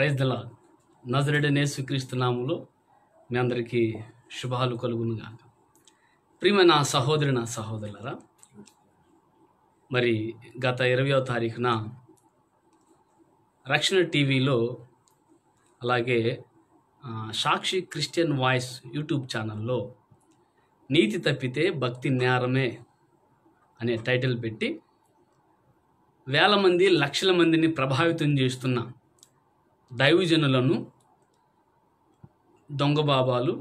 Praise దలా నజరెడనే స్వీకరిస్తున్నాములో మీ అందరికీ శుభాలు కలుగునుగా ప్రియమైన నా సహోదరి నా సహోదరులరా మరి గత ఇరవయో తారీఖున రక్షణ టీవీలో అలాగే ఆ, సాక్షి క్రిస్టియన్ వాయిస్ యూట్యూబ్ ఛానల్లో నీతి తప్పితే భక్తి నేరమే అనే టైటిల్ పెట్టి వేల మంది లక్షల మందిని ప్రభావితం చేస్తున్న దైవజనులను దొంగ బాబాలు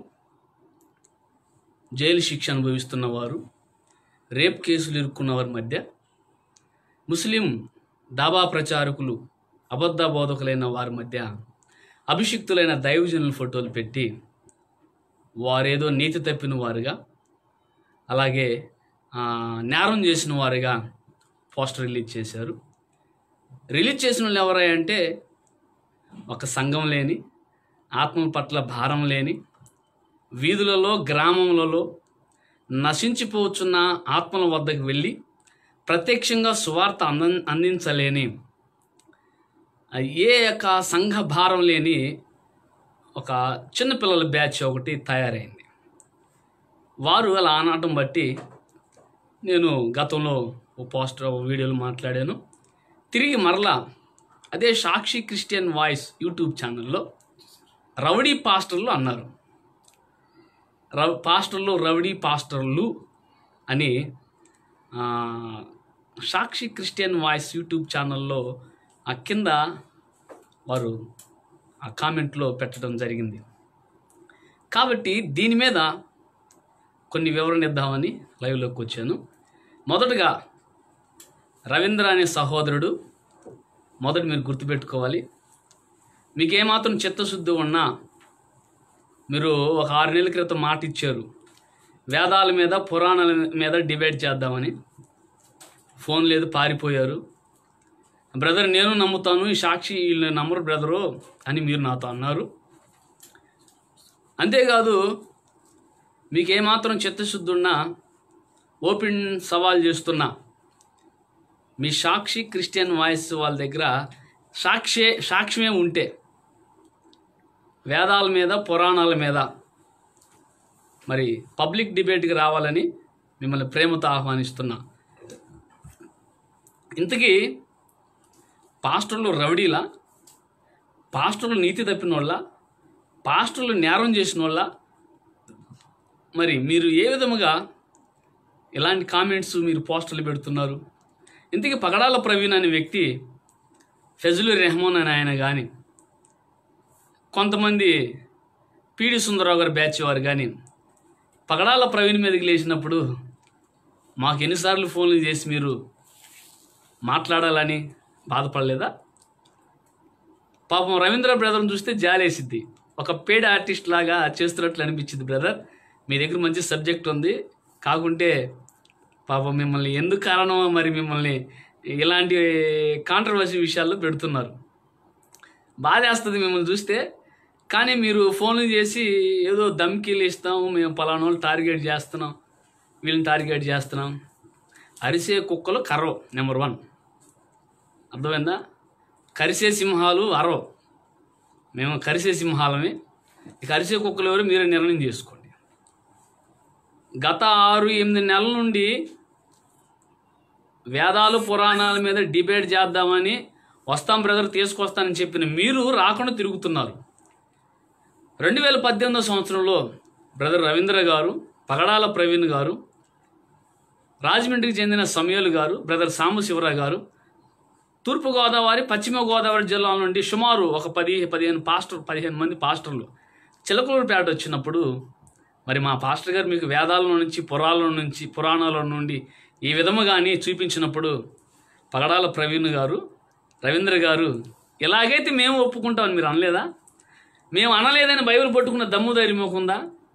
జైలు శిక్ష అనుభవిస్తున్న వారు రేప్ కేసులు ఇరుక్కున్న వారి మధ్య ముస్లిం దాబా ప్రచారకులు అబద్ధ బోధకులైన వారి మధ్య అభిషిక్తులైన దైవజనుల ఫోటోలు పెట్టి వారేదో నీతి తప్పిన వారుగా అలాగే ఆ, నేరం చేసిన వారుగా పోస్టర్ రిలీజ్ చేశారు రిలీజ్ చేసిన వాళ్ళు ఎవరై అంటే ఒక సంఘం లేని ఆత్మ పట్ల భారం లేని వీధులలో గ్రామములలో నశించిపోతున్న ఆత్మల వద్దకు వెళ్ళి ప్రత్యక్షంగా సువార్త అంద అందించలేని ఆ, ఏ యొక్క సంఘ భారం లేని ఒక చిన్నపిల్లల బ్యాచ్ ఒకటి తయారైంది వారు అలా అనటం బట్టి నేను గతంలో ఓ పోస్టర్ ఓ వీడియోలు మాట్లాడాను తిరిగి మరలా అదే సాక్షి క్రిస్టియన్ వాయిస్ యూట్యూబ్ ఛానల్లో రౌడీ పాస్టర్లు అన్నారు రవ్ పాస్టర్లు రౌడీ పాస్టర్లు అని ఆ, సాక్షి క్రిస్టియన్ వాయిస్ యూట్యూబ్ ఛానల్లో ఆ కింద వారు ఆ కామెంట్లో పెట్టడం జరిగింది కాబట్టి దీని మీద కొన్ని వివరణ ఇద్దామని లైవ్లోకి వచ్చాను మొదటగా రవీంద్ర అనే సహోదరుడు మొదట మీరు గుర్తుపెట్టుకోవాలి మీకు ఏమాత్రం చిత్తశుద్ధి ఉన్నా మీరు ఒక ఆరు నెలల క్రితం మాట ఇచ్చారు వేదాల మీద పురాణాల మీద డిబేట్ చేద్దామని ఫోన్ లేదు పారిపోయారు బ్రదర్ నేను నమ్ముతాను ఈ సాక్షి వీళ్ళు నమ్మరు బ్రదరు అని మీరు నాతో అన్నారు అంతేకాదు మీకు ఏమాత్రం చిత్తశుద్ధి ఉన్నా ఓపెన్ సవాల్ చేస్తున్నా మీ సాక్షి క్రిస్టియన్ వాయిస్ వాళ్ళ దగ్గర సాక్షే సాక్ష్యమే ఉంటే వేదాల మీద పురాణాల మీద మరి పబ్లిక్ డిబేట్కి రావాలని మిమ్మల్ని ప్రేమతో ఆహ్వానిస్తున్నా ఇంతకీ పాస్టర్లు రౌడీలా పాస్టర్లు నీతి తప్పిన వాళ్ళ పాస్టర్లు నేరం చేసిన వాళ్ళ మరి మీరు ఏ విధముగా ఇలాంటి కామెంట్స్ మీరు పోస్టర్లు పెడుతున్నారు ఇంతకీ పగడాల ప్రవీణ్ అనే వ్యక్తి ఫెజులు రెహమాన్ అని ఆయన కానీ కొంతమంది పీడి సుందరరావు గారి బ్యాచ్ వారు కానీ పగడాల ప్రవీణ్ మీదకి లేచినప్పుడు మాకు ఎన్నిసార్లు ఫోన్లు చేసి మీరు మాట్లాడాలని బాధపడలేదా పాపం రవీంద్ర బ్రదర్ని చూస్తే జాలేసిద్ది ఒక పేడ్ ఆర్టిస్ట్ లాగా చేస్తున్నట్లు అనిపించింది బ్రదర్ మీ దగ్గర మంచి సబ్జెక్ట్ ఉంది కాకుంటే పాపం మిమ్మల్ని ఎందుకు కారణమో మరి మిమ్మల్ని ఇలాంటి కాంట్రవర్సీ విషయాల్లో పెడుతున్నారు బాధేస్తుంది మిమ్మల్ని చూస్తే కానీ మీరు ఫోన్లు చేసి ఏదో దమ్కీలు ఇస్తాము మేము పలానా వాళ్ళు టార్గెట్ చేస్తున్నాం వీళ్ళని టార్గెట్ చేస్తున్నాం అరిసే కుక్కలు కర్రవు నెంబర్ వన్ అర్థమైందా కరిసే సింహాలు అరవ్ మేము కరిసే సింహాలమే ఈ కరిసే కుక్కలు ఎవరు మీరే నిర్ణయం చేసుకోండి గత ఆరు ఎనిమిది నెలల నుండి వేదాలు పురాణాల మీద డిబేట్ చేద్దామని వస్తాం బ్రదర్ తీసుకొస్తానని చెప్పిన మీరు రాకుండా తిరుగుతున్నారు రెండు వేల పద్దెనిమిదో సంవత్సరంలో బ్రదర్ రవీంద్ర గారు పగడాల ప్రవీణ్ గారు రాజమండ్రికి చెందిన సమయలు గారు బ్రదర్ సాంబశివరావు గారు తూర్పుగోదావరి పశ్చిమ గోదావరి జిల్లాల నుండి సుమారు ఒక పది పదిహేను పాస్టర్ పదిహేను మంది పాస్టర్లు చిలకలూరుపేట వచ్చినప్పుడు మరి మా పాస్టర్ గారు మీకు వేదాల నుంచి పురాల నుంచి పురాణాల నుండి ఈ విధముగాని చూపించినప్పుడు పగడాల ప్రవీణ్ గారు రవీంద్ర గారు ఇలాగైతే మేము ఒప్పుకుంటామని మీరు అనలేదా మేము అనలేదని బైబిల్ పట్టుకున్న దమ్ము ధైర్యం ఉందా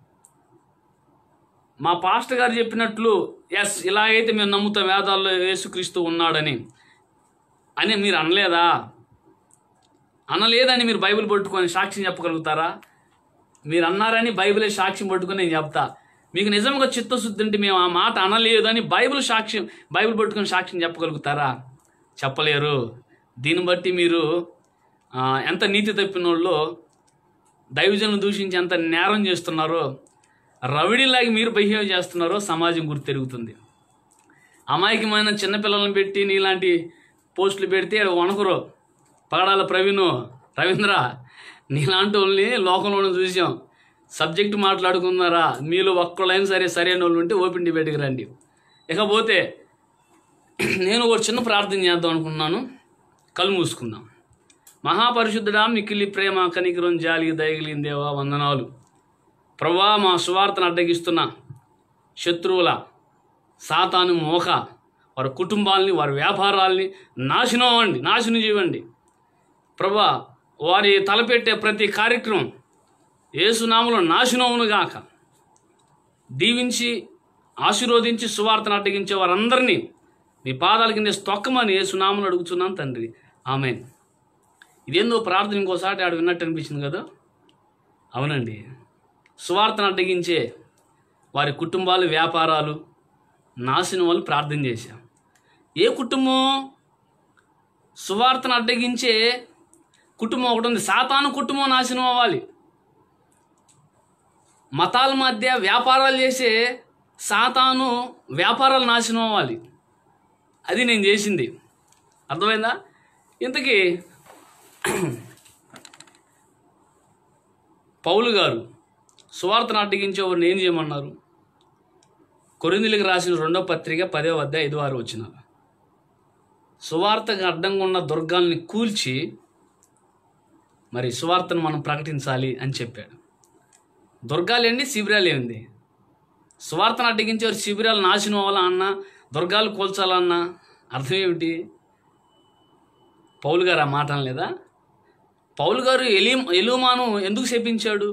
మా పాస్టర్ గారు చెప్పినట్లు ఎస్ ఇలాగైతే మేము నమ్ముతాం వేదాల్లో యేసుక్రీస్తు ఉన్నాడని అని మీరు అనలేదా అనలేదని మీరు బైబిల్ పట్టుకొని సాక్ష్యం చెప్పగలుగుతారా మీరు అన్నారని బైబిలే సాక్ష్యం పట్టుకొని నేను చెప్తా మీకు నిజంగా చిత్తశుద్ధి ఉంటే మేము ఆ మాట అనలేదని బైబిల్ సాక్ష్యం బైబిల్ పట్టుకొని సాక్ష్యం చెప్పగలుగుతారా చెప్పలేరు దీన్ని బట్టి మీరు ఆ, ఎంత నీతి తప్పినోళ్ళో దైవజనులు దూషించి ఎంత నేరం చేస్తున్నారో రవిడిలాగా మీరు బిహేవ్ చేస్తున్నారో సమాజం గుర్తు తిరుగుతుంది అమాయకమైన చిన్నపిల్లలను పెట్టి నీలాంటి పోస్టులు పెడితే ఆడ వణకరు పగడాల ప్రవీణ్ రవీంద్ర నీలాంటి వాళ్ళని లోకంలోనే చూసాం సబ్జెక్ట్ మాట్లాడుకున్నారా మీలో ఒక్కళ్ళైనా సరే సరైన వాళ్ళు ఉంటే ఓపెన్ డిబేట్కి రండి ఇకపోతే నేను ఒక చిన్న ప్రార్థన చేద్దాం అనుకున్నాను కళ్ళు మూసుకుందాం మహాపరిశుద్ధుడా మిక్కిలి ప్రేమ కనికరం జాలి దయగలిగిన దేవా వందనాలు ప్రభా మా సువార్తను అడ్డగిస్తున్న శత్రువుల సాతాను మోక వారి కుటుంబాలని వారి వ్యాపారాల్ని నాశనం అవ్వండి నాశనం చేయండి ప్రభా వారి తలపెట్టే ప్రతి కార్యక్రమం ఏసునామలో నాశనం అవునుగాక దీవించి ఆశీర్వదించి సువార్తను అడ్డగించే వారందరినీ మీ పాదాల కింద తొక్కమని ఏసునామలు అడుగుతున్నాను తండ్రి ఆమె ఇదేందో ప్రార్థన ఇంకోసారి ఆడు విన్నట్టు అనిపించింది కదా అవునండి సువార్తను అడ్డగించే వారి కుటుంబాలు వ్యాపారాలు నాశనం వాళ్ళు ప్రార్థన చేశాం ఏ కుటుంబం సువార్తను అడ్డగించే కుటుంబం ఒకటి ఉంది సాతాను కుటుంబం నాశనం అవ్వాలి మతాల మధ్య వ్యాపారాలు చేసే సాతాను వ్యాపారాలు నాశనం అవ్వాలి అది నేను చేసింది అర్థమైందా ఇంతకీ పౌలు గారు సువార్తను అడ్డగించే వారిని ఏం చేయమన్నారు కొరిందులకు రాసిన రెండో పత్రిక పదే వద్ద ఐదు వారు వచ్చిన సువార్తకు అడ్డంగా ఉన్న దుర్గాల్ని కూల్చి మరి సువార్తను మనం ప్రకటించాలి అని చెప్పాడు దుర్గాలు ఏంటి శిబిరాలు ఏంది సువార్తను అడ్డగించేవారు శిబిరాలు నాశనం అవ్వాలా అన్న దుర్గాలు కూల్చాలన్నా అర్థం ఏమిటి పౌలు గారు ఆ మాట అనలేదా పౌలు గారు ఎలి ఎలుమాను ఎందుకు శపించాడు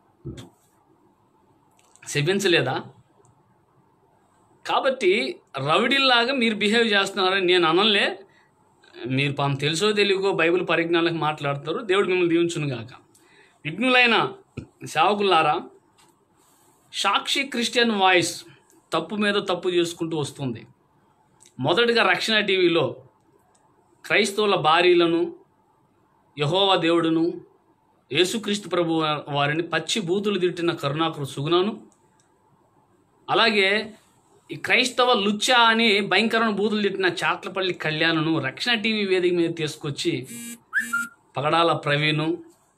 శపించలేదా కాబట్టి రవిడిల్లాగా మీరు బిహేవ్ చేస్తున్నారని నేను అనలే మీరు పాపం తెలుసో తెలియకో బైబిల్ పరిజ్ఞానాలకు మాట్లాడతారు దేవుడు మిమ్మల్ని దీవించును గాక విఘ్నులైన సేవకులారా సాక్షి క్రిస్టియన్ వాయిస్ తప్పు మీద తప్పు చేసుకుంటూ వస్తుంది మొదటిగా రక్షణ టీవీలో క్రైస్తవుల భార్యలను యహోవా దేవుడును యేసుక్రీస్తు ప్రభు వారిని పచ్చి బూతులు తిట్టిన కరుణాకరు సుగుణను అలాగే ఈ క్రైస్తవ లుచ్చా అని భయంకరమైన బూతులు తిట్టిన చాట్లపల్లి కళ్యాణ్ను రక్షణ టీవీ వేదిక మీద తీసుకొచ్చి పగడాల ప్రవీణు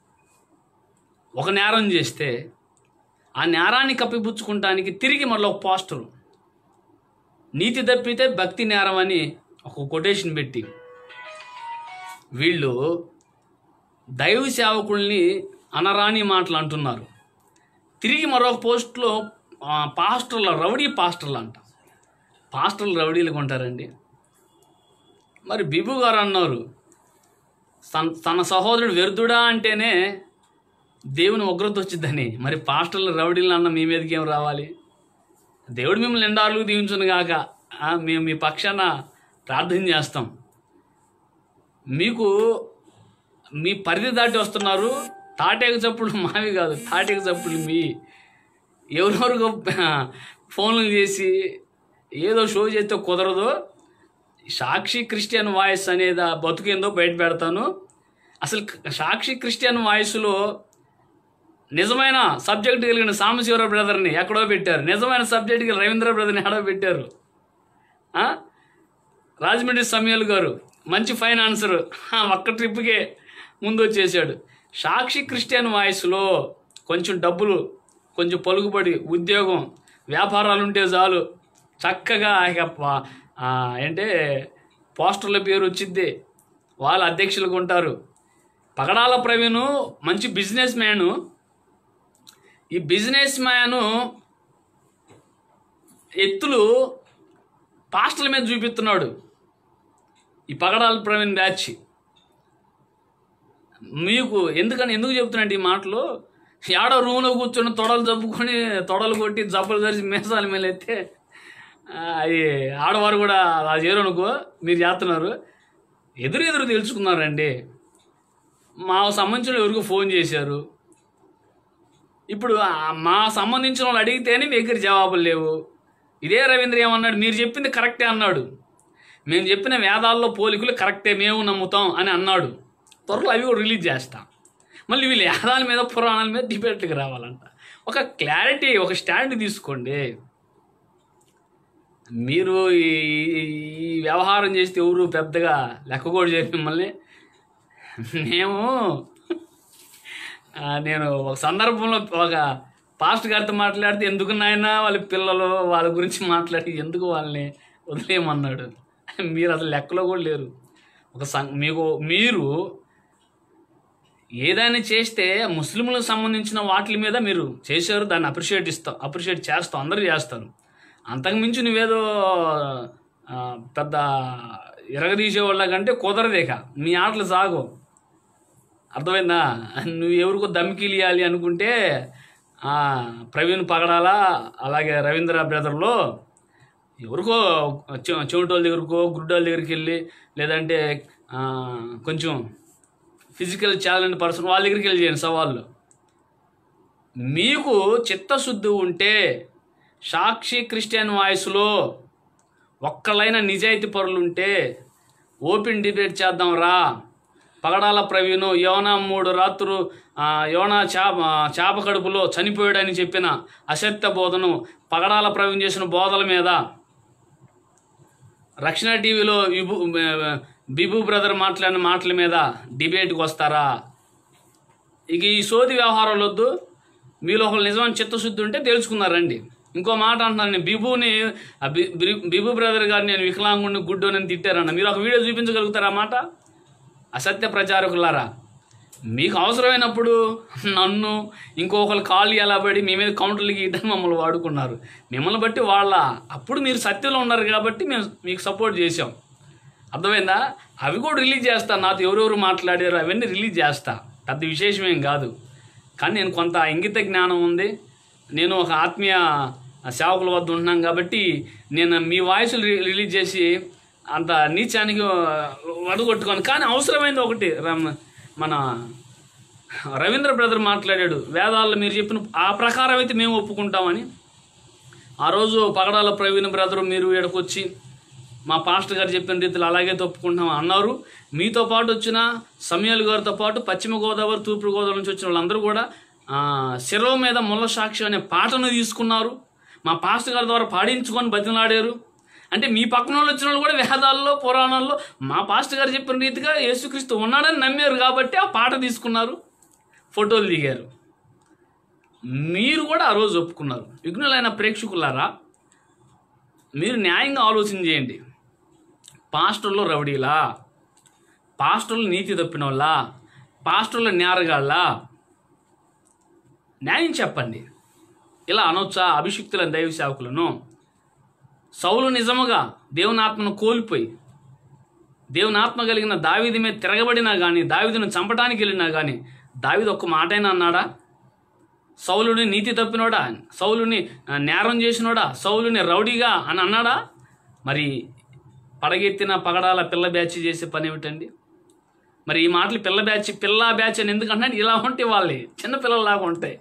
ఒక నేరం చేస్తే ఆ నేరాన్ని కప్పిపుచ్చుకుంటానికి తిరిగి మళ్ళీ ఒక పోస్టరు నీతి తప్పితే భక్తి నేరం అని ఒక కొటేషన్ పెట్టి వీళ్ళు దైవ సేవకుల్ని అనరాని మాటలు అంటున్నారు తిరిగి మరొక పోస్ట్లో ఆ, పాస్టర్ల రౌడీ పాస్టర్లు అంట పాస్టర్లు రౌడీలు కొంటారండి మరి బిబు గారు అన్నారు తన తన సహోదరుడు వ్యర్థుడా అంటేనే దేవుని ఉగ్రత వచ్చిందని మరి పాస్టర్లు రౌడీలు అన్న మీ మీదకి ఏం రావాలి దేవుడు మిమ్మల్ని ఎండార్లు దీవించును గాక ఆ, మేము మీ పక్షాన ప్రార్థన చేస్తాం మీకు మీ పరిధి దాటి వస్తున్నారు తాటేక చప్పుడు మావి కాదు తాటేక చప్పుడు మీ ఎవరెవరు ఫోన్లు చేసి ఏదో షో చేస్తే కుదరదు సాక్షి క్రిస్టియన్ వాయిస్ అనేది ఆ బతుకేందో బయట పెడతాను అసలు సాక్షి క్రిస్టియన్ వాయిస్లో నిజమైన సబ్జెక్ట్ కలిగిన సాంబశివర బ్రదర్ని ఎక్కడో పెట్టారు నిజమైన సబ్జెక్ట్ కలిగిన రవీంద్ర బ్రదర్ని ఎక్కడో పెట్టారు ఆ? రాజమండ్రి సమయాల్ గారు మంచి ఫైన్ ఆన్సర్ ఆ, ఒక్క ట్రిప్కే ముందు వచ్చేసాడు సాక్షి క్రిస్టియన్ వాయిస్లో కొంచెం డబ్బులు కొంచెం పలుకుబడి ఉద్యోగం వ్యాపారాలు ఉంటే చాలు చక్కగా ఇక ప- ఆ, ఏంటే పోస్టర్ల పేరు వచ్చిద్ది వాళ్ళ అధ్యక్షులుగా ఉంటారు పగడాల ప్రవీణ్ మంచి బిజినెస్ మ్యాను ఈ బిజినెస్ మ్యాను ఎత్తులు పాస్టర్ల మీద చూపిస్తున్నాడు ఈ పగడాల ప్రవీణ్ బ్యాచ్ మీకు ఎందుకని ఎందుకు చెప్తున్నాంటే ఈ మాటలు ఏడో రూమ్లో కూర్చొని తొడలు జబ్బుకొని తొడలు కొట్టి జబ్బలు ధరిచి మీసాల మీద ఎత్తే ఆ, అది ఆడవారు కూడా అలా చేయరు అనుకో మీరు చేస్తున్నారు ఎదురు ఎదురు తెలుసుకున్నారండి మా సంబంధించిన ఎవరికి ఫోన్ చేశారు ఇప్పుడు ఆ మా సంబంధించిన వాళ్ళు అడిగితేనే మీ దగ్గర జవాబులు లేవు ఇదే రవీంద్ర ఏమన్నాడు మీరు చెప్పింది కరెక్టే అన్నాడు మేము చెప్పిన వేదాల్లో పోలికలు కరెక్టే మేము నమ్ముతాం అని అన్నాడు త్వరలో అవి కూడా రిలీజ్ చేస్తా మళ్ళీ వీళ్ళు యాదాల మీద పురాణాల మీద డిబేట్కి రావాలంట ఒక క్లారిటీ ఒక స్టాండ్ తీసుకోండి మీరు ఈ ఈ వ్యవహారం చేస్తే ఎవరు పెద్దగా లెక్క కూడా చేసి మిమ్మల్ని మేము ఆ, నేను ఒక సందర్భంలో ఒక పాస్ట్ గారితో మాట్లాడితే ఎందుకు నాయన వాళ్ళ పిల్లలు వాళ్ళ గురించి మాట్లాడి ఎందుకు వాళ్ళని వదిలేయమన్నాడు మీరు అసలు లెక్కలో కూడా లేరు ఒక సం మీకు మీరు ఏదైనా చేస్తే ముస్లింలకు సంబంధించిన వాటి మీద మీరు చేశారు దాన్ని అప్రిషియేట్ ఇస్తాం అప్రిషియేట్ చేస్తాం అందరూ చేస్తారు అంతకుమించి నువ్వేదో ఆ, పెద్ద ఇరగదీసే వాళ్ళ కంటే కుదరదేక మీ ఆటలు సాగు అర్థమైందా నువ్వు ఎవరికో దమ్కిలు ఇవ్వాలి అనుకుంటే ఆ, ప్రవీణ్ పగడాల అలాగే రవీంద్ర బ్రదర్లో ఎవరికో చె- చెవిటోళ్ళ దగ్గరకో గుడ్డోళ్ళ దగ్గరికి వెళ్ళి లేదంటే ఆ, కొంచెం ఫిజికల్ ఛాలెంజ్ పర్సన్ వాళ్ళ దగ్గరికి వెళ్ళి చేయండి సవాళ్ళు మీకు చిత్తశుద్ధి ఉంటే సాక్షి క్రిస్టియన్ వాయిస్లో ఒక్కలైన నిజాయితీ పరులు ఉంటే ఓపెన్ డిబేట్ చేద్దాం రా పగడాల ప్రవీణు యోనా మూడు రాత్రులు ఆ, యోనా చాప చాప కడుపులో చనిపోయాడని చెప్పిన అసత్య బోధను పగడాల ప్రవీణ్ చేసిన బోధల మీద రక్షణ టీవీలో విభు బిబు బ్రదర్ మాట్లాడిన మాటల మీద డిబేట్కి వస్తారా ఇక ఈ సోది వ్యవహారాలు వద్దు మీలో ఒకళ్ళు నిజమైన చిత్తశుద్ధి ఉంటే తెలుసుకున్నారండి ఇంకో మాట అంటున్నాను నేను బిబుని ఆ బి- బి- బిబు బ్రదర్ గారు నేను వికలాంగుడిని గుడ్డోనని తిట్టారన్న మీరు ఒక వీడియో చూపించగలుగుతారా ఆ మాట అసత్య ప్రచారకులారా మీకు అవసరమైనప్పుడు నన్ను ఇంకొకరు కాళ్ళు ఎలా పడి మీ మీద కౌంటర్లు గీయడానికి మమ్మల్ని వాడుకున్నారు మిమ్మల్ని బట్టి వాళ్ళ అప్పుడు మీరు సత్యంలో ఉన్నారు కాబట్టి మేము మీకు సపోర్ట్ చేసాం అర్థమైందా అవి కూడా రిలీజ్ చేస్తా నాతో ఎవరెవరు మాట్లాడారు అవన్నీ రిలీజ్ చేస్తా పెద్ద విశేషం ఏం కాదు కానీ నేను కొంత ఇంగిత జ్ఞానం ఉంది నేను ఒక ఆత్మీయ సేవకుల వద్ద ఉంటున్నాను కాబట్టి నేను మీ వాయిస్లు రి- రిలీజ్ చేసి అంత నీచానికి వడగొట్టుకోను కానీ అవసరమైంది ఒకటి రమ్- మన రవీంద్ర బ్రదర్ మాట్లాడాడు వేదాల్లో మీరు చెప్పిన ఆ ప్రకారం అయితే మేము ఒప్పుకుంటామని ఆ రోజు పగడాల ప్రవీణ్ బ్రదర్ మీరు ఇక్కడికి వచ్చి మా పాస్టర్ గారు చెప్పిన రీతిలో అలాగే తప్పుకుంటాం అన్నారు మీతో పాటు వచ్చిన సమయాలు గారితో పాటు పశ్చిమ గోదావరి తూర్పు గోదావరి నుంచి వచ్చిన వాళ్ళందరూ కూడా ఆ, శిరవ మీద ముల్ల సాక్షి అనే పాటను తీసుకున్నారు మా పాస్టర్ గారి ద్వారా పాడించుకొని బతిమలాడారు అంటే మీ పక్కన వాళ్ళు వచ్చిన వాళ్ళు కూడా వేదాల్లో పురాణాల్లో మా పాస్టర్ గారు చెప్పిన రీతిగా యేసుక్రీస్తు ఉన్నాడని నమ్మారు కాబట్టి ఆ పాట తీసుకున్నారు ఫోటోలు దిగారు మీరు కూడా ఆ రోజు ఒప్పుకున్నారు విఘ్నులైన ప్రేక్షకులారా మీరు న్యాయంగా ఆలోచన చేయండి పాస్టర్లు రౌడీలా పాస్టర్లు నీతి తప్పిన వాళ్ళ పాస్టర్లు నేరగాళ్ళ న్యాయం చెప్పండి ఇలా అనొచ్చా అభిషిక్తులైన దైవ సేవకులను సౌలు నిజముగా దేవుని ఆత్మను కోల్పోయి దేవుని ఆత్మ కలిగిన దావీది మీద తిరగబడినా కానీ దావీదును చంపడానికి వెళ్ళినా కానీ దావీదు ఒక్క మాటైనా అన్నాడా సౌలుని నీతి తప్పినోడా సౌలుని ఆ, నేరం చేసినోడా సౌలుని రౌడీగా అని అన్నాడా మరి పడగెత్తిన పగడాల పిల్ల బ్యాచ్ చేసే పని ఏమిటండి మరి ఈ మాటలు పిల్ల బ్యాచ్ పిల్ల బ్యాచ్ అని ఎందుకు అంటే ఇలా ఉంటే వాళ్ళే చిన్న పిల్లల్లాగా ఉంటాయి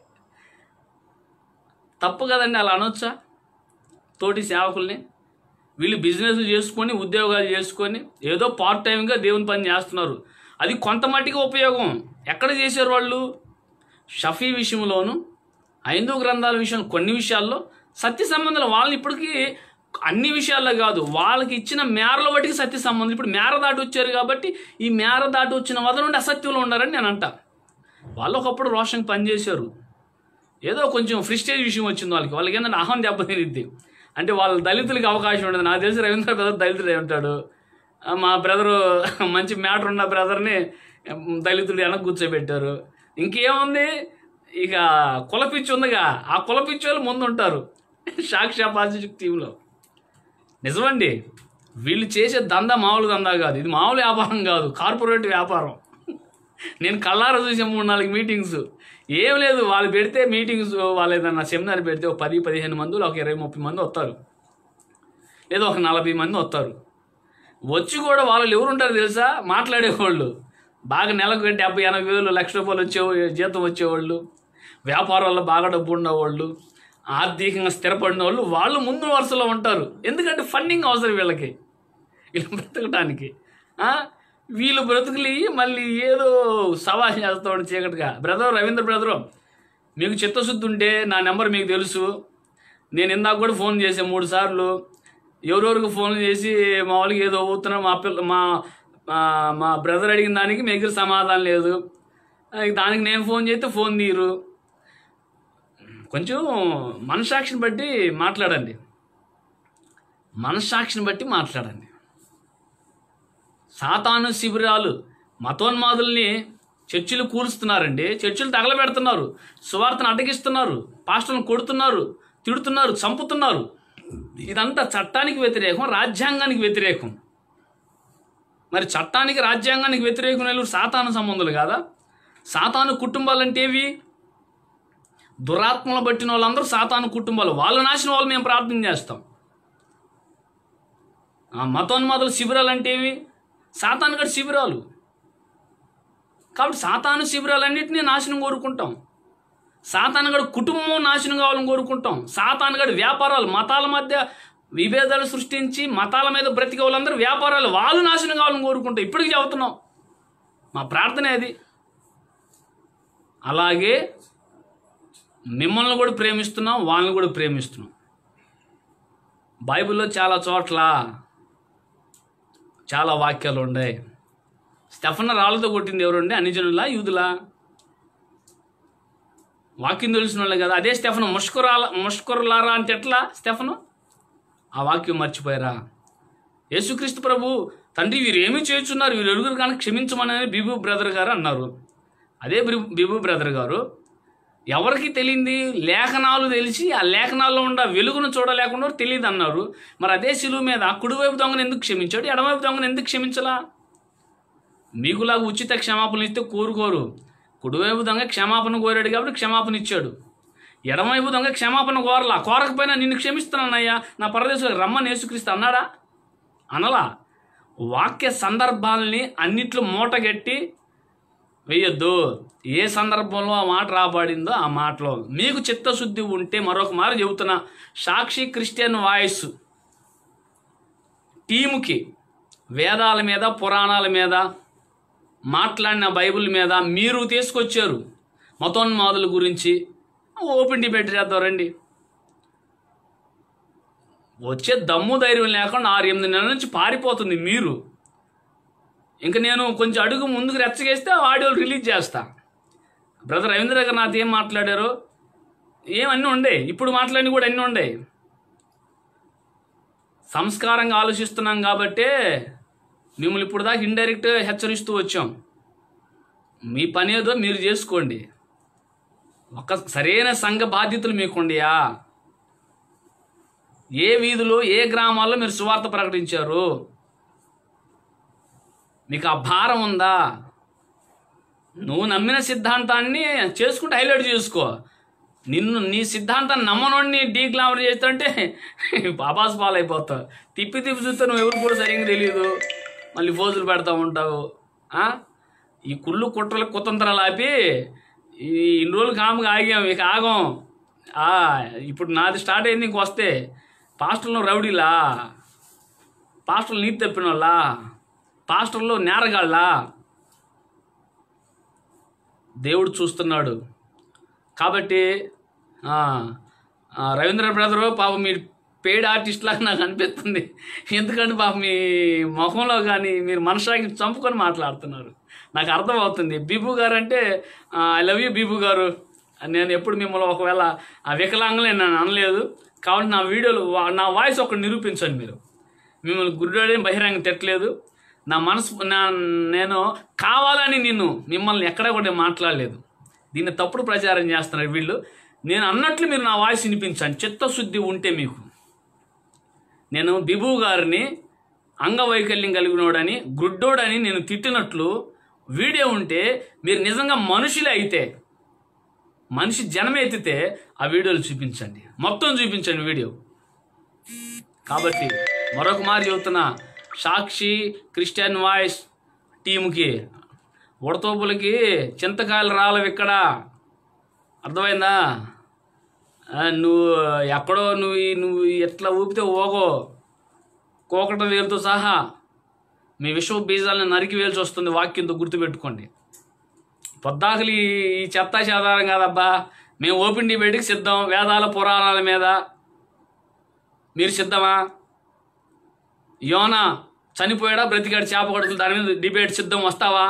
తప్పు కదండి అలా అనొచ్చా తోటి సేవకుల్ని వీళ్ళు బిజినెస్ చేసుకొని ఉద్యోగాలు చేసుకొని ఏదో పార్ట్ టైంగా దేవుని పని చేస్తున్నారు అది కొంత మట్టికి ఉపయోగం ఎక్కడ చేశారు వాళ్ళు షఫీ విషయంలోను ఐదు గ్రంథాల విషయం కొన్ని విషయాల్లో సత్య సంబంధాలు వాళ్ళని ఇప్పటికీ అన్ని విషయాల్లో కాదు వాళ్ళకి ఇచ్చిన మేరల బట్టికి సత్య సంబంధం ఇప్పుడు మేర దాటి వచ్చారు కాబట్టి ఈ మేర దాటి వచ్చిన వద నుండి అసత్యంలో ఉన్నారని నేను అంటా వాళ్ళు ఒకప్పుడు రోషన్ పనిచేశారు ఏదో కొంచెం ఫ్రిస్టేజ్ విషయం వచ్చింది వాళ్ళకి వాళ్ళకి ఏంటంటే అహం దెబ్బతినిద్ది అంటే వాళ్ళ దళితులకి అవకాశం ఉండదు నాకు తెలిసి రవీంద్ర బ్రదర్ దళితుడే ఉంటాడు ఆ, మా బ్రదరు మంచి మ్యాటర్ ఉన్న బ్రదర్ని దళితుడు వెనక కూర్చోబెట్టారు ఇంకేముంది ఇక కులపిచ్చి ఉందిగా ఆ కులపిచ్చి వాళ్ళు ముందు ఉంటారు సాక్షి పాజిటివ్ టీంలో నిజమండి వీళ్ళు చేసే దందా మామూలు దందా కాదు ఇది మామూలు వ్యాపారం కాదు కార్పొరేట్ వ్యాపారం నేను కళ్ళారా చూసే మూడు నాలుగు మీటింగ్స్ ఏం లేదు వాళ్ళు పెడితే మీటింగ్స్ వాళ్ళు ఏదన్నా సెమినార్ పెడితే ఒక పది పదిహేను మంది ఒక ఇరవై ముప్పై మంది వస్తారు లేదా ఒక నలభై మంది వస్తారు వచ్చి కూడా వాళ్ళు ఎవరు ఉంటారు తెలుసా మాట్లాడేవాళ్ళు బాగా నెలకు డెబ్బై ఎనభై వేలు లక్ష రూపాయలు వచ్చే జీతం వచ్చేవాళ్ళు వ్యాపారాల్లో బాగా డబ్బు ఉన్నవాళ్ళు ఆర్థికంగా స్థిరపడిన వాళ్ళు వాళ్ళు ముందు వరుసలో ఉంటారు ఎందుకంటే ఫండింగ్ అవసరం వీళ్ళకి వీళ్ళు బ్రతకటానికి ఆ? వీళ్ళు బ్రతుకులు ఇయ్యి మళ్ళీ ఏదో సవాల్ చేస్తూ ఉండి చీకటిగా బ్రదర్ రవీంద్ర బ్రదరు మీకు చిత్తశుద్ధి ఉంటే నా నెంబర్ మీకు తెలుసు నేను ఇందాక కూడా ఫోన్ చేశాను మూడు సార్లు ఎవరెవరికి ఫోన్ చేసి మా వాళ్ళకి ఏదో అవుతున్నా మా పిల్ల మా మా- మా బ్రదర్ అడిగిన దానికి మీ దగ్గర సమాధానం లేదు ఇక దానికి నేను ఫోన్ చేస్తే ఫోన్ తీయరు కొంచెం మనసాక్షిని బట్టి మాట్లాడండి మనస్సాక్షిని బట్టి మాట్లాడండి సాతాను శిబిరాలు మతోన్మాదుల్ని చర్చిలు కూలుస్తున్నారండి చర్చిలు తగలబెడుతున్నారు సువార్తను అడ్డగిస్తున్నారు పాస్టర్లను కొడుతున్నారు తిడుతున్నారు చంపుతున్నారు ఇదంతా చట్టానికి వ్యతిరేకం రాజ్యాంగానికి వ్యతిరేకం మరి చట్టానికి రాజ్యాంగానికి వ్యతిరేకం నెలూరు సాతాను సంబంధాలు కాదా సాతాను కుటుంబాలు అంటే ఏవి దురాత్మలు బట్టిన వాళ్ళందరూ సాతాను కుటుంబాలు వాళ్ళ నాశనం వాళ్ళు మేము ప్రార్థన చేస్తాం ఆ మతోన్మాదుల శిబిరాలు అంటే ఏవి సాతాను గడి శిబిరాలు కాబట్టి సాతాను శిబిరాలన్నింటినీ నాశనం కోరుకుంటాం సాతానుగడు కుటుంబం నాశనం కావాలని కోరుకుంటాం సాతానుగడు వ్యాపారాలు మతాల మధ్య విభేదాలు సృష్టించి మతాల మీద బ్రతికే వాళ్ళందరూ వ్యాపారాలు వాళ్ళు నాశనం కావాలని కోరుకుంటాం ఇప్పటికీ చెబుతున్నాం మా ప్రార్థనే అది అలాగే మిమ్మల్ని కూడా ప్రేమిస్తున్నాం వాళ్ళని కూడా ప్రేమిస్తున్నాం బైబిల్లో చాలా చోట్ల చాలా వాక్యాలు ఉన్నాయి స్టెఫన్ రాళ్ళతో కొట్టింది ఎవరండి అన్నిజనులా యూదులా వాక్యం తెలిసిన వాళ్ళే కదా అదే స్టెఫను ముష్కురాల ముష్కురలారా అంటే ఎట్లా స్టెఫను ఆ వాక్యం మర్చిపోయారా యేసుక్రీస్తు ప్రభు తండ్రి వీరు ఏమి చేస్తున్నారు వీరు ఎరుగురు కానీ క్షమించమని బిబు బ్రదర్ గారు అన్నారు అదే బిబు- బిబు బ్రదర్ గారు ఎవరికి తెలియంది లేఖనాలు తెలిసి ఆ లేఖనాల్లో ఉన్న వెలుగును చూడలేకుండా తెలియదు అన్నారు మరి అదే శిలువు మీద కుడివైపు దొంగను ఎందుకు క్షమించాడు ఎడమవైపు దొంగను ఎందుకు క్షమించలా మీకులాగా ఉచిత క్షమాపణ ఇస్తే కోరుకోరు కుడివైపు దొంగ క్షమాపణ కోరాడు కాబట్టి క్షమాపణ ఇచ్చాడు ఎడమవైపు దొంగ క్షమాపణ కోరలా కోరకపోయినా నిన్ను క్షమిస్తున్నానయ్యా నా పరదేశంలో రమ్మని యేసుక్రీస్తు అన్నాడా అనలా వాక్య సందర్భాల్ని అన్నిట్లో మూటగట్టి వేయొద్దు ఏ సందర్భంలో ఆ మాట రాబడిందో ఆ మాటలో మీకు చిత్తశుద్ధి ఉంటే మరొక మారు చెబుతున్నా సాక్షి క్రిస్టియన్ వాయిస్ టీముకి వేదాల మీద పురాణాల మీద మాట్లాడిన బైబిల్ మీద మీరు తీసుకొచ్చారు మతోన్మాదుల గురించి ఓపెన్ డిబేట్ చేద్దాం రండి వచ్చే దమ్ము ధైర్యం లేకుండా ఆరు ఎనిమిది నెలల నుంచి పారిపోతుంది మీరు ఇంకా నేను కొంచెం అడుగు ముందుకు రెచ్చగేస్తే ఆ ఆడియోలు రిలీజ్ చేస్తా బ్రదర్ రవీంద్ర గారు నాతో ఏం మాట్లాడారు ఏమన్నీ ఉండే ఇప్పుడు మాట్లాడి కూడా అన్నీ ఉండే సంస్కారంగా ఆలోచిస్తున్నాం కాబట్టే మిమ్మల్ని ఇప్పుడు దాకా ఇండైరెక్ట్ హెచ్చరిస్తూ వచ్చాం మీ పని ఏదో మీరు చేసుకోండి ఒక సరైన సంఘ బాధ్యతలు మీకుండియా ఏ వీధిలో ఏ గ్రామాల్లో మీరు సువార్త ప్రకటించారు మీకు ఆ భారం ఉందా నువ్వు నమ్మిన సిద్ధాంతాన్ని చేసుకుంటే హైలైట్ చేసుకో నిన్ను నీ సిద్ధాంతాన్ని నమ్మనోడిని డీ గ్లామర్ చేస్తుంటే బాబాస్ పాలైపోతావు తిప్పి తిప్పి చూస్తే నువ్వు ఎవరు కూడా సరిగ్గా తెలియదు మళ్ళీ ఫోజులు పెడతా ఉంటావు ఆ? ఈ కుళ్ళు కుట్రలు కుతంత్రాలు ఆపి ఈ ఇన్ని రోజులు కాముగా ఆగాం ఇక ఆగం ఆ, ఇప్పుడు నాది స్టార్ట్ అయింది ఇంక వస్తే పాస్టర్లు రౌడీలా పాస్టర్లు నీతి తప్పిన వాళ్ళ పాస్టర్లు నేరగాళ్ళ దేవుడు చూస్తున్నాడు కాబట్టి ఆ, ఆ, రవీంద్ర బ్రదరు పాపం మీరు పెయిడ్ ఆర్టిస్ట్ లాగా నాకు అనిపిస్తుంది ఎందుకంటే పాపం మీ ముఖంలో కానీ మీరు మనసాగి చంపుకొని మాట్లాడుతున్నారు నాకు అర్థమవుతుంది బీబు గారు అంటే ఐ లవ్ యూ బీబు గారు నేను ఎప్పుడు మిమ్మల్ని ఒకవేళ ఆ వికలాంగులే నేను అనలేదు కాబట్టి నా వీడియోలు వా- నా వాయిస్ ఒకటి నిరూపించండి మీరు మిమ్మల్ని గుడ్డోడే బహిరంగ తిట్టలేదు నా మనసు నా నేను కావాలని నిన్ను మిమ్మల్ని ఎక్కడ కూడా మాట్లాడలేదు దీన్ని తప్పుడు ప్రచారం చేస్తున్నారు వీళ్ళు నేను అన్నట్లు మీరు నా వాయిస్ వినిపించండి చిత్తశుద్ధి ఉంటే మీకు నేను బిబు గారిని అంగవైకల్యం కలిగినోడని గుడ్డోడని నేను తిట్టినట్లు వీడియో ఉంటే మీరు నిజంగా మనుషులే అయితే మనిషి జనమే ఎత్తితే ఆ వీడియోలు చూపించండి మొత్తం చూపించండి వీడియో కాబట్టి మరొక మారి చెబుతున్నా సాక్షి క్రిస్టియన్ వాయిస్ టీముకి ఉడతోపులకి చింతకాయలు రాలవు ఇక్కడ అర్థమైందా ఆ, నువ్వు ఎక్కడో నువ్వు ఈ- నువ్వు ఎట్లా ఊపితే ఓగో కోకట వేలుతో సహా మీ విషవ బీజాలను నరికి వేల్సి వస్తుంది వాక్యంతో గుర్తుపెట్టుకోండి పొద్దాకలి ఈ చెత్త చెదారం కాదబ్బా మేము ఓపెన్ డిబేట్కి సిద్ధం వేదాల పురాణాల మీద మీరు సిద్ధమా యోనా చనిపోయాడా బ్రతికాడు చేప కొడుకులు దాని మీద డిబేట్ సిద్ధం వస్తావా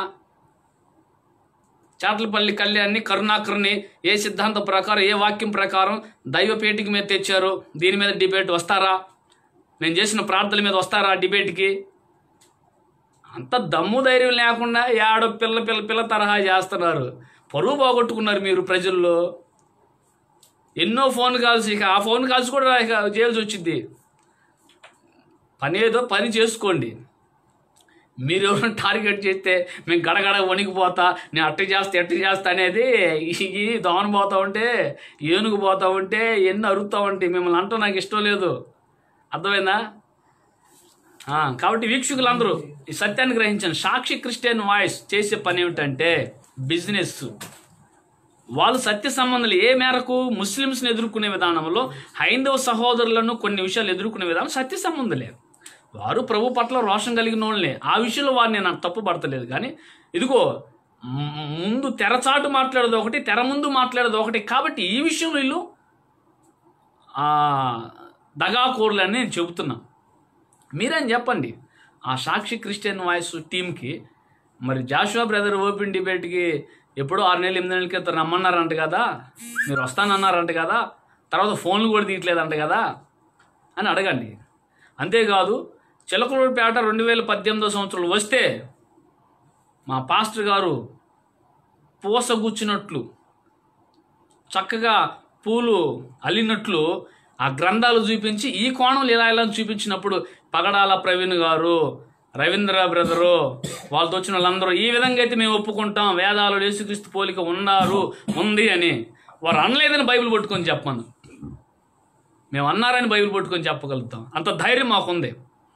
చాట్లపల్లి కళ్యాణ్ని కరుణాకర్ని ఏ సిద్ధాంతం ప్రకారం ఏ వాక్యం ప్రకారం దైవ పేటికి మీద తెచ్చారు దీని మీద డిబేట్ వస్తారా నేను చేసిన ప్రార్థనల మీద వస్తారా డిబేట్కి అంత దమ్ము ధైర్యం లేకుండా ఏడో పిల్ల పిల్ల పిల్ల తరహా చేస్తున్నారు పరువు పోగొట్టుకున్నారు మీరు ప్రజల్లో ఎన్నో ఫోన్ కాల్స్ ఇక ఆ ఫోన్ కాల్స్ కూడా ఇక చేయాల్సి వచ్చింది పని ఏదో పని చేసుకోండి మీరు ఎవరైనా టార్గెట్ చేస్తే మేము గడగడ వణికిపోతా నేను అట్ట చేస్తా ఎట్ట చేస్తా అనేది ఈ దోన పోతా ఉంటే ఏనుగు పోతా ఉంటే ఎన్ని అరుగుతా ఉంటే మిమ్మల్ని అంటూ నాకు ఇష్టం లేదు అర్థమైందా ఆ, కాబట్టి వీక్షకులందరూ ఈ సత్యాన్ని గ్రహించండి సాక్షి క్రిస్టియన్ వాయిస్ చేసే పని ఏమిటంటే బిజినెస్ వాళ్ళు సత్య సంబంధాలు ఏ మేరకు ముస్లిమ్స్ని ఎదుర్కొనే విధానంలో హైందవ సహోదరులను కొన్ని విషయాలు ఎదుర్కొనే విధానం సత్య సంబంధులే వారు ప్రభు పట్ల రోషం కలిగిన వాళ్ళే ఆ విషయంలో వారిని నేను తప్పు పడతలేదు కానీ ఇదిగో మ్- ముందు తెరచాటు మాట్లాడేది ఒకటి తెర ముందు మాట్లాడేది ఒకటి కాబట్టి ఈ విషయంలో వీళ్ళు ఆ, దగాకోరులని నేను చెబుతున్నా మీరేం చెప్పండి ఆ సాక్షి క్రిస్టియన్ వాయిస్ టీంకి మరి జాషువా బ్రదర్ ఓపెన్ డిబేట్కి ఎప్పుడో ఆరు నెలలు ఎనిమిది నెలల క్రితం రమ్మన్నారంట కదా మీరు వస్తానన్నారంట కదా తర్వాత ఫోన్లు కూడా తీయట్లేదంట కదా అని అడగండి అంతేకాదు చిలకలూరుపేట రెండు వేల పద్దెనిమిదో సంవత్సరంలో వస్తే మా పాస్టర్ గారు పూసగుచ్చినట్లు చక్కగా పూలు అల్లినట్లు ఆ గ్రంథాలు చూపించి ఈ కోణంలో ఇలా ఇలా అని చూపించినప్పుడు పగడాల ప్రవీణ్ గారు రవీంద్ర బ్రదరు వాళ్ళతో వచ్చిన వాళ్ళందరూ ఈ విధంగా అయితే మేము ఒప్పుకుంటాం వేదాలు యేసుక్రీస్తు పోలిక ఉన్నారు ఉంది అని వారు అనలేదని బైబిల్ పట్టుకొని చెప్పమను మేము అన్నారని బైబిల్ పట్టుకొని చెప్పగలుగుతాం అంత ధైర్యం మాకుంది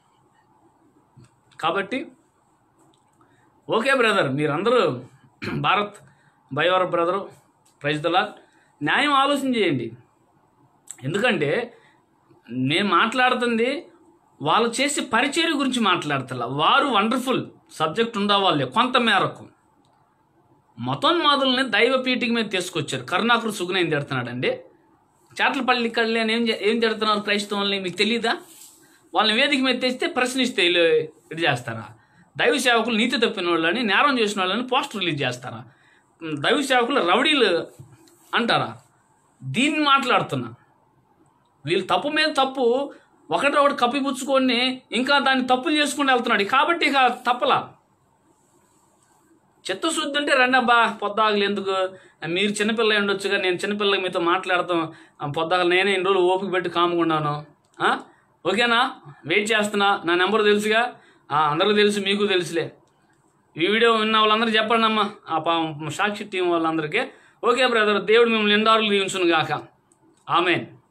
కాబట్టి ఓకే బ్రదర్ మీరందరూ భారత్ బయోవర్ బ్రదరు ప్రైజ్ దలా న్యాయం ఆలోచన చేయండి ఎందుకంటే నేను మాట్లాడుతుంది వాళ్ళు చేసే పరిచర్య గురించి మాట్లాడతలా వారు వండర్ఫుల్ సబ్జెక్ట్ ఉండవాళ్ళే కొంత మేరకు మతోన్మాదుల్ని దైవ పీఠిక మీద తీసుకొచ్చారు కరుణాకరు సుగుణ ఏం తిడుతున్నాడండి చాట్లపల్లి కళ్యాణ్ ఏం చే- ఏం తిడుతున్నారు క్రైస్తవుల్ని మీకు తెలియదా వాళ్ళని వేదిక మీద తెస్తే ప్రశ్నిస్తే వీళ్ళు ఇది చేస్తారా దైవ సేవకులు నీతి తప్పిన వాళ్ళని నేరం చేసిన వాళ్ళని పోస్టర్ రిలీజ్ చేస్తారా ఉమ్, దైవ సేవకులు రౌడీలు అంటారా దీన్ని మాట్లాడుతున్నా వీళ్ళు తప్పు మీద తప్పు ఒకటి ఒకటి కప్పిపుచ్చుకొని ఇంకా దాన్ని తప్పులు చేసుకుని వెళ్తున్నాడు కాబట్టి ఇక తప్పలా చిత్తశుద్ధి అంటే రండి అబ్బా పొద్దాగలు ఎందుకు మీరు చిన్నపిల్ల ఉండొచ్చుగా నేను చిన్నపిల్లకి మీతో మాట్లాడతాం ఆ, పొద్దాగలు నేనే ఇన్ని రోజులు ఓపిక పెట్టి కాముకున్నాను ఆ? ఓకేనా వెయిట్ చేస్తున్నా నా నెంబర్ తెలుసుగా ఆ, అందరికీ తెలుసు మీకు తెలుసులే ఈ వీడియో విన్న వాళ్ళందరూ చెప్పండి అమ్మా ఆ పా- సాక్షి టీం వాళ్ళందరికీ ఓకే బ్రదర్ దేవుడు మిమ్మల్ని ఎండారులు దీవించును గాక ఆమెన్